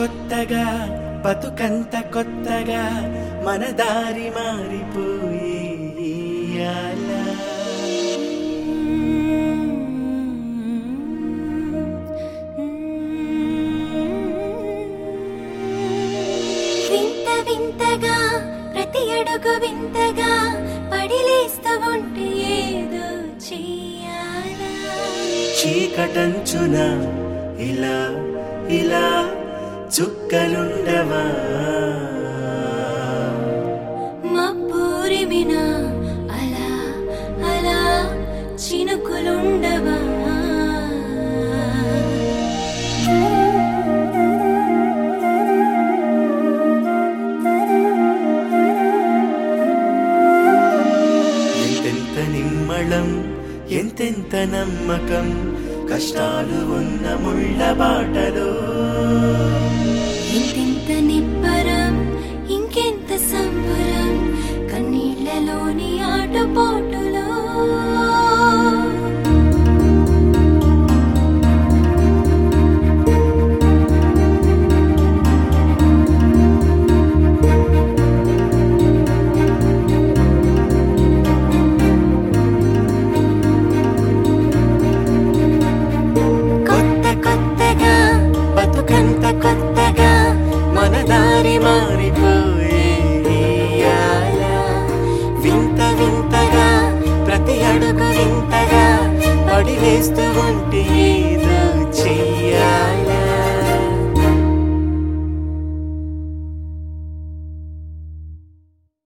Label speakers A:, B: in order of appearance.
A: కొత్తగా బతుకంత కొత్తగా మన దారి మారిపోయి ఇయ్యాలా.
B: వింత వింతగా ప్రతి అడుగు వింతగా పడిలేస్తూ ఉంటే ఏదో చెయ్యాలా
A: చీకటంచున ఇలా ఇలా చుక్కలుండవా
B: మబ్బూరిమిన అలా అలా చినుకులుండవా
A: ఎంతెంత నిమ్మళం ఎంతెంత నమ్మకం కష్టాలు ఉన్న ముళ్ళ బాటలో
B: ఇంతింత నిబ్బరం ఇంకెంత సంబరం కన్నీళ్లలోని ఆటపోటులో కొత్త కొత్తగా
A: బతుకంత కొత్తగా మన దారి మారిపోయే ఇయ్యాలా. వింత వింతగా ప్రతి అడుగు వింతగా పడి వేస్తూ ఉంటే ఏదో చెయ్యాలి